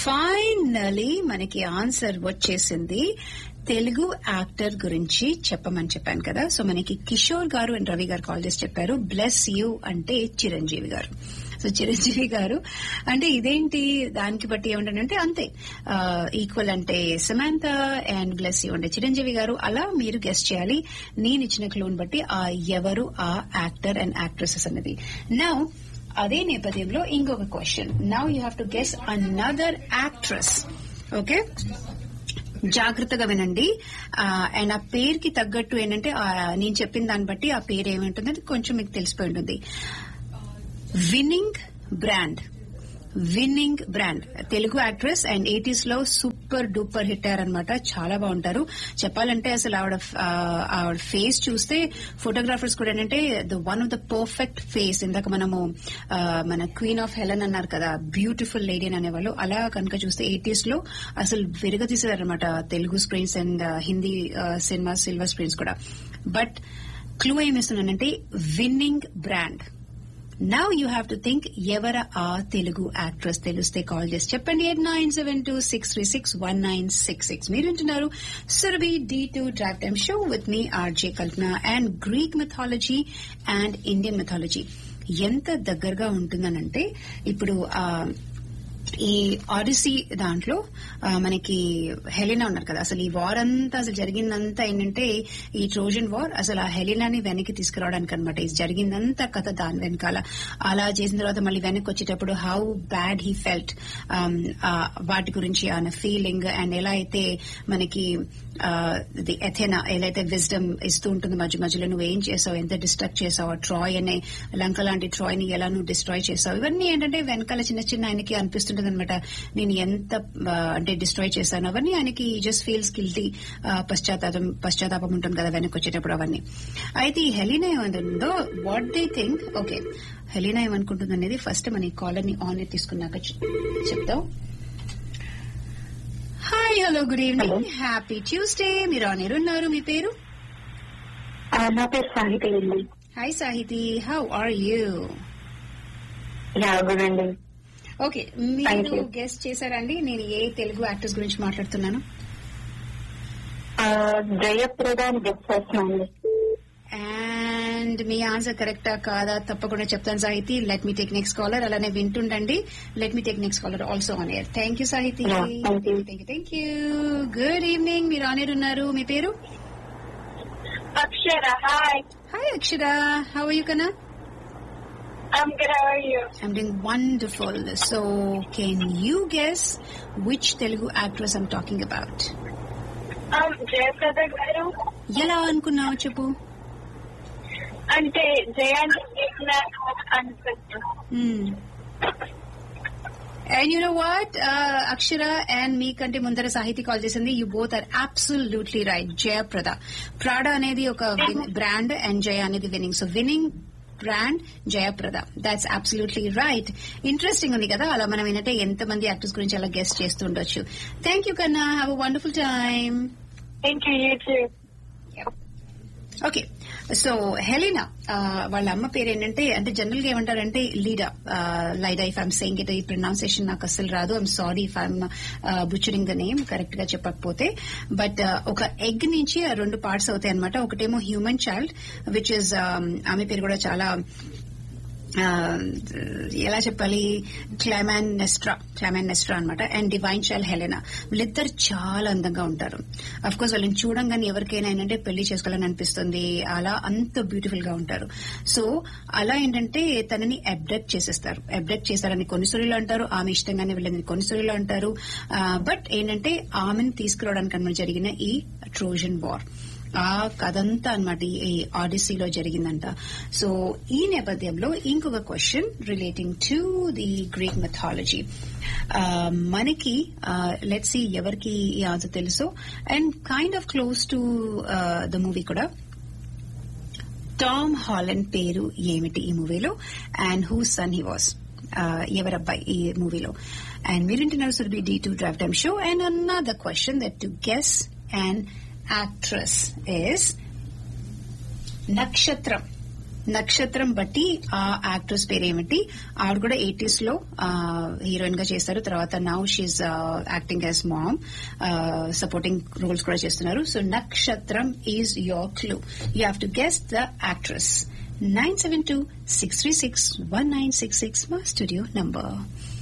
Finally మనకి answer వచ్చేసింది Telugu actor గురించి చెప్పమని చెప్పాను కదా సో మనకి కిషోర్ గారు అండ్ రవి గారు కాల్ చేసి చెప్పారు బ్లెస్ యూ అంటే చిరంజీవి గారు సో చిరంజీవి గారు అంటే ఇదేంటి దానికి బట్టి ఏమంటానంటే అంతే ఈక్వల్ అంటే సమాంత అండ్ బ్లెస్ యూ అంటే చిరంజీవి గారు అలా మీరు గెస్ట్ చేయాలి నేను ఇచ్చిన క్లూన్ బట్టి ఆ ఎవరు ఆ యాక్టర్ అండ్ యాక్ట్రెసెస్ అన్నది నౌ అదే నేపథ్యంలో ఇంకొక question now you have to guess another actress okay జాగ్రత్తగా వినండి అండ్ ఆ పేరుకి తగ్గట్టు ఏంటంటే ఆ, నేను చెప్పిన దాన్ని బట్టి ఆ పేరు ఏమింటుందని కొంచెం మీకు తెలిసిపోయి ఉంటుంది winning brand winning brand Telugu actress and eighties లో సూపర్ డూపర్ హిట్ అయ్యారనమాట చాలా బాగుంటారు చెప్పాలంటే అసలు ఆవిడ ఆ, ఆవిడ ఫేస్ చూస్తే ఫోటోగ్రాఫర్స్ కూడా ఏంటంటే the one of the perfect face ఇందాక మనము ఆ, మన క్వీన్ ఆఫ్ హెలెన్ అన్నారు కదా బ్యూటిఫుల్ లేడీ అని అనేవాళ్ళు అలా కనుక చూస్తే ఎయిటీస్ లో అసలు విరగతీసేదారనమాట Telugu screens and Hindi cinema silver screens కూడా బట్ క్లూ ఏమిస్తున్నానంటే winning brand now you have to think ఎవర ఆ తెలుగు యాక్ట్రెస్ తెలిస్తే కాల్ చేసి చెప్పండి eight nine seven two six three six one nine six six మీరు వింటున్నారు Surabhi D two draft time show with me RJ Kalpana and Greek mythology and Indian mythology ఎంత దగ్గరగా ఉంటుందనంటే ఇప్పుడు ఆ ఈ ఆడిసీ దాంట్లో ఆ, మనకి హెలినా ఉన్నారు కదా అసలు ఈ వార్ అంతా అసలు జరిగిందంతా ఏంటంటే ఈ ట్రోజన్ వార్ అసలు ఆ హెలినాని వెనక్కి తీసుకురావడానికి అనమాట ఇది జరిగిందంతా కథ దాని వెనకాల అలా చేసిన తర్వాత మళ్ళీ వెనక్కి వచ్చేటప్పుడు హౌ బ్యాడ్ హీ ఫెల్ట్ వాటి గురించి ఆయన ఫీలింగ్ అండ్ ఎలా అయితే మనకి ది ఎథెనా ఎలా అయితే విజ్డమ్ ఇస్తూ ఉంటుంది మధ్య మధ్యలో నువ్వు ఏం చేసావు ఎంత డిస్ట్రక్ట్ చేసావు ట్రాయ్ అనే లంక లాంటి ట్రాయ్ ని ఎలా నువ్వు డిస్ట్రాయ్ చేసావు ఇవన్నీ ఏంటంటే వెనకాల చిన్న చిన్న ఆయనకి అనిపిస్తుంటుంది అనమాట నేను ఎంత ఆ, అంటే డిస్ట్రాయ్ చేశాను అవన్నీ ఆయనకి జస్ట్ ఫీల్స్ గిల్టీ పశ్చాత్తాపం పశ్చాత్తాపం ఉంటుంది కదా వెనక్కి వచ్చేటప్పుడు అవన్నీ అయితే ఈ హెలీనా ఏమంటుందో what they think okay Helena ఏమనుకుంటుంది అనేది ఫస్ట్ మన ఈ కాలర్ ని ఆన్ తీసుకున్నాక చె- చెప్తాం hi hello good evening happy Tuesday మీరు ఆన్ ఎయిర్ ఉన్నారు మీ పేరు ఆ, నా పేరు సాహితి అండి hi Sahiti how are you ya good అండి ఓకే Thank మీరు you. గెస్ట్ చేశారండి నేను ఏ తెలుగు యాక్టర్స్ గురించి మాట్లాడుతున్నాను ఆ, జయప్రద అని గెస్ట్ చేస్తున్నాను అండ్ మీ ఆన్సర్ కరెక్టా కాదా తప్పకుండా చెప్తాను Sahiti let me take next caller అలానే వింటుండండి let me take next caller also on air thank you Sahiti Yeah, thank you. Thank you thank you good evening మీరు ఆన్ ఎయిర్ ఉన్నారు మీ పేరు Akshara hi hi Akshara how you కనా I'm good how are you I'm doing wonderful. So, can you guess which Telugu actress I'm talking about? um Jayaprada garu ఎలా అనుకున్నావు చెప్పు అంటే జయాన్ని చేసినారు అనుకుంటున్నా Hmm. And you know what, uh, Akshara and me కంటే ముందర Sahiti call చేసింది you both are absolutely right Jayaprada Prada అనేది ఒక బ్రాండ్ అండ్ జయ అనేది winning so winning brand Jayaprada that's absolutely right interesting ఉంది కదా అలా మనం ఏంటంటే ఎంతమంది యాక్టర్స్ గురించి అలా గెస్ట్ చేస్తూ ఉండొచ్చు థ్యాంక్ యూ కన్నా have a wonderful time thank you you too okay so Helena ఆ, వాళ్ళ అమ్మ పేరు ఏంటంటే అంటే జనరల్ గా ఏమంటారంటే Leda Leda if I'm saying it ఈ ప్రొనౌన్సియేషన్ నాకు అసలు రాదు I'm sorry if I'm butchering the name correct గా చెప్పకపోతే బట్ ఒక ఎగ్ నుంచి ఆ రెండు పార్ట్స్ అవుతాయి అనమాట ఒకటేమో హ్యూమన్ చైల్డ్ విచ్ ఇస్ ఆమె పేరు కూడా చాలా ఆ, ఎలా చెప్పాలి క్లైమాన్ నెస్ట్రా క్లైమాన్ నెస్ట్రా అనమాట అండ్ డివైన్ చైల్డ్ హెలెనా వీళ్ళిద్దరు చాలా అందంగా ఉంటారు అఫ్ కోర్స్ వాళ్ళని చూడంగానే ఎవరికైనా ఏంటంటే పెళ్లి చేసుకోవాలని అనిపిస్తుంది అలా అంత బ్యూటిఫుల్ గా ఉంటారు సో అలా ఏంటంటే తనని అబ్డక్ట్ చేసేస్తారు అబ్డక్ట్ చేశారని కొన్ని స్టోరీలు అంటారు ఆమె ఇష్టంగానే వీళ్ళని కొన్ని స్టోరీలు అంటారు బట్ ఏంటంటే ఆమెను తీసుకురావడానికి అనమాట జరిగిన ఈ ట్రోజన్ వార్ ఆ కథంతా అనమాట ఈ ఆడిసీలో జరిగిందంట సో ఈ నేపథ్యంలో ఇంకొక question relating to the Greek mythology మనకి లెట్స్ సి ఎవరికి ఈ ఆన్సర్ తెలుసు and kind of close to the movie కూడా టామ్ హాలండ్ పేరు ఏమిటి ఈ మూవీలో and who son he was ఎవరబ్బాయి ఈ మూవీలో అండ్ మీరు వింటున్నారు Surabhi D two draft time show and another question that to guess and actress is నక్షత్రం నక్షత్రం బట్టి ఆ యాక్ట్రెస్ పేరు ఏమిటి ఆవిడ కూడా ఎయిటీస్ లో హీరోయిన్ గా చేస్తారు తర్వాత now she's acting as mom supporting roles కూడా చేస్తున్నారు సో నక్షత్రం is your clue you have to guess the actress nine seven two six three six one nine six six మా స్టూడియో నంబర్